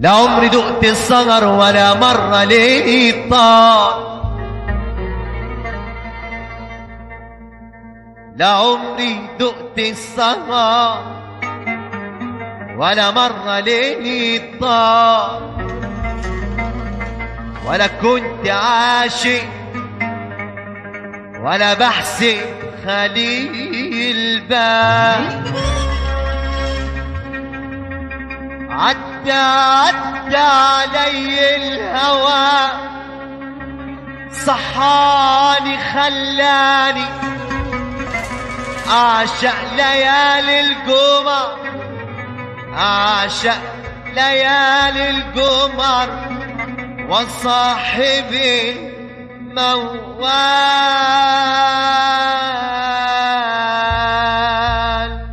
لا عمري دقت الصغر ولا مرة ليه طار لا عمري دقت السهر ولا مرة ليلي طار ولا كنت عاشق ولا بحسب خليل بال عدى عدى علي الهوى صحاني خلاني أعشق ليالي القمر أعشق ليالي القمر وصاحب الموال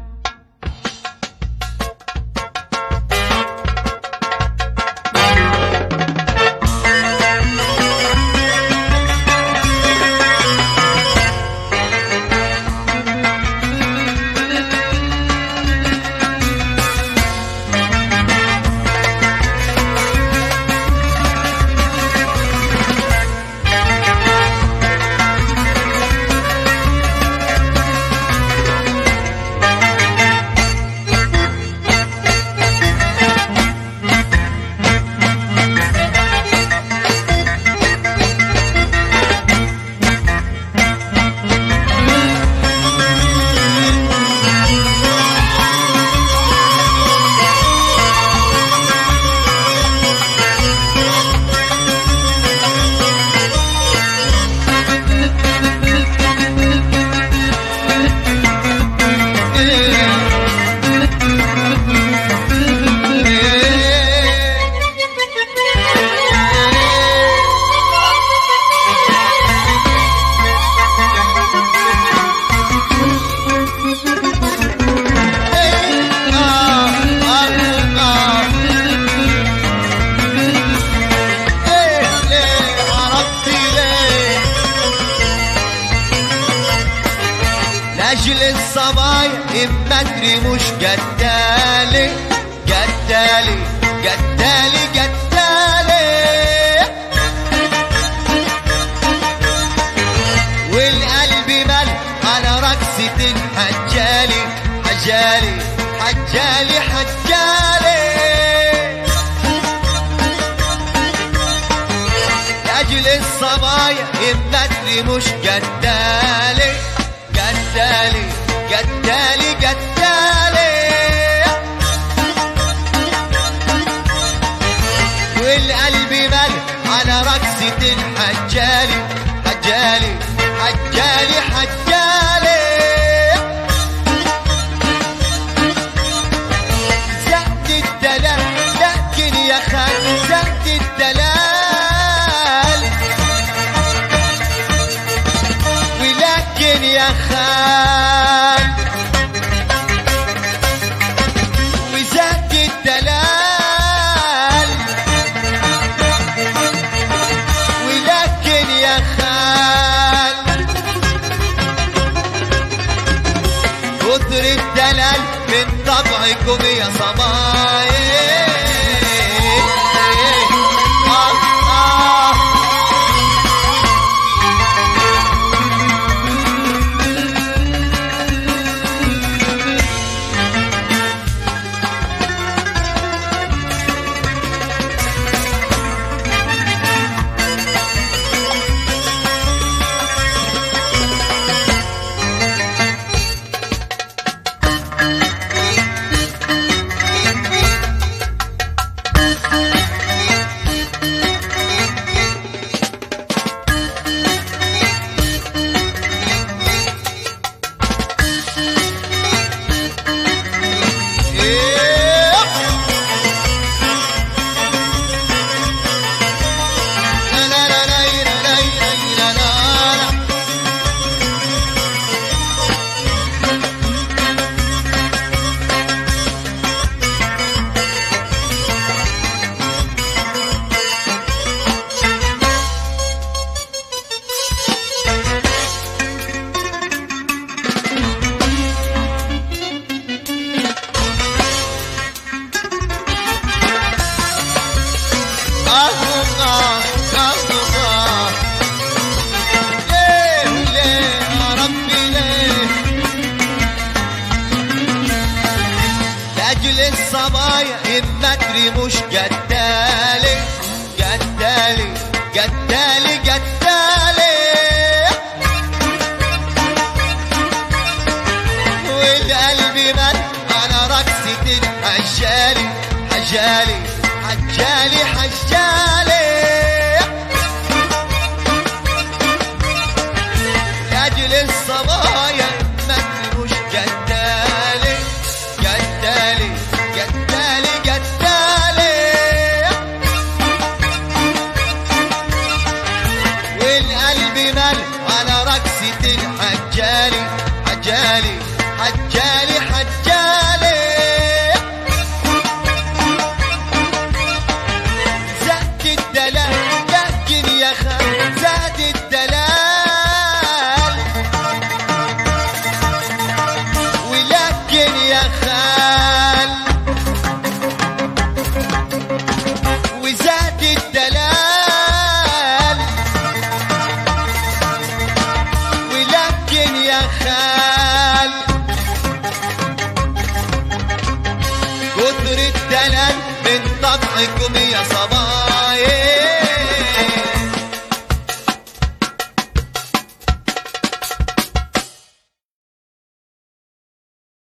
لاجل الصبايا اما ادري مش قتالي قتالي قتالي قتالي والقلب مل على رقصة حجالي حجالي حجالي حجالي لاجل الصبايا اما ادري مش قتالي قتالي قتالي قتالي والقلب مل على رقصة حجالي حجالي حجالي حجالي زاد الدلال لكن يا خال زاد الدلال ولكن يا خال وزاد الدلال ولكن يا خال كتر الدلال من طبعكم يا صبايا آه آه بمال على رقصة الحجالي حجالي حجالي حجالي زاد الدلال لكن يا خال زاد الدلال ولكن يا خال وزاد الدلال ولكن يا خال